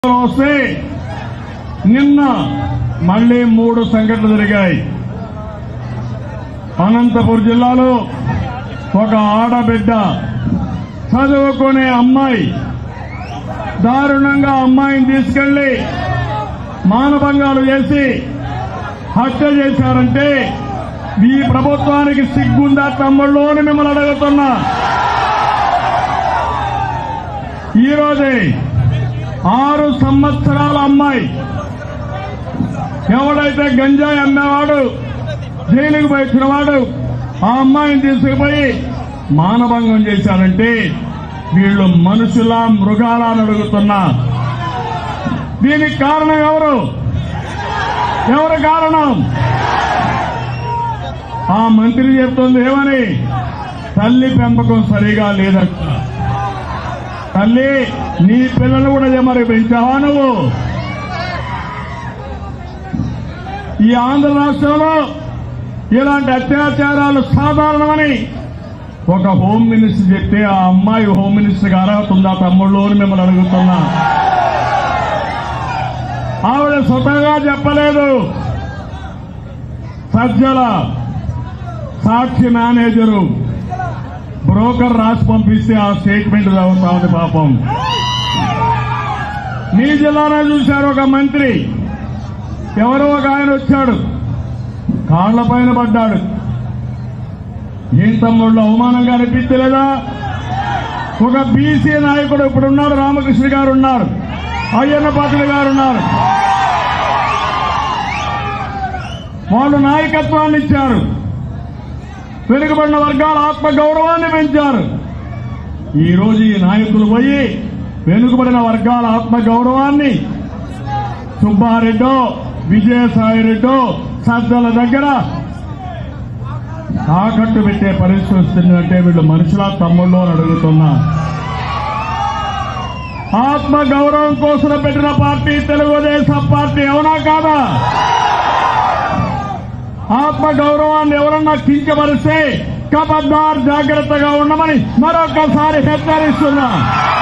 వస్తే నిన్న మళ్ళీ మూడు సంఘటనలు జరిగాయి అనంతపురం జిల్లాలో ఒక ఆడబిడ్డ చదువుకునే అమ్మాయి దారుణంగా అమ్మాయిని తీసుకెళ్లి మానభంగాలు చేసి హత్య చేశారంటే ఈ ప్రభుత్వానికి సిగ్గుందా తమ్ముళ్ళు అని మిమ్మల్ని అడుగుతున్నా ఈ రోజే ఆరు సంవత్సరాల అమ్మాయి ఎవడైతే గంజాయి అమ్మేవాడు జైలుకు పోయించిన వాడు ఆ అమ్మాయిని తీసుకుపోయి మానభంగం చేశారంటే వీళ్ళు మనుషుల మృగాల అని అడుగుతున్నా దీనికి కారణం ఎవరు ఎవరు కారణం ఆ మంత్రి చెప్తుంది ఏమని తల్లి పెంపకం సరిగా లేదంట తల్లి నీ పిల్లలు కూడా మరి పెంచావా నువ్వు ఈ ఆంధ్ర రాష్ట్రంలో ఇలాంటి అత్యాచారాలు సాధారణమని ఒక హోమ్ మినిస్టర్ చెప్తే ఆ అమ్మాయి హోమ్ మినిస్టర్ అర్హత ఉందా తమ్ముళ్ళు అని మిమ్మల్ని అడుగుతున్నా ఆవిడ స్వతహాగా చెప్పలేదు సజ్జల సాక్షి మేనేజరు బ్రోకర్ రాసి పంపిస్తే ఆ స్టేట్మెంట్ చదువుతా ఉంది పాపం మీ జిల్లాలో చూశారు ఒక మంత్రి ఎవరో ఒక ఆయన వచ్చాడు కాళ్ల పైన పడ్డాడు ఏం తమ్ముళ్ళు అవమానంగా అనిపించలేదా ఒక బీసీ నాయకుడు ఇప్పుడు ఉన్నాడు రామకృష్ణ గారు ఉన్నారు అయ్యన్న పాత్ర గారు ఉన్నారు వాళ్ళు నాయకత్వాన్ని ఇచ్చారు వెనుకబడిన వర్గాల ఆత్మ గౌరవాన్ని పెంచారు ఈ రోజు ఈ నాయకులు పోయి వెనుకబడిన వర్గాల ఆత్మ గౌరవాన్ని సుబ్బారెడ్డో విజయసాయిరెడ్డో సజ్జల దగ్గర తాకట్టు పెట్టే పరిస్థితి వస్తుందంటే వీళ్ళు మనుషుల తమ్ముళ్ళు అని అడుగుతున్నా ఆత్మ గౌరవం కోసం పెట్టిన పార్టీ తెలుగుదేశం పార్టీ అవునా కాదా ఆత్మ గౌరవాన్ని ఎవరన్నా కించపరిస్తే కబద్దార్ జాగ్రత్తగా ఉండమని మరొకసారి హెచ్చరిస్తున్నా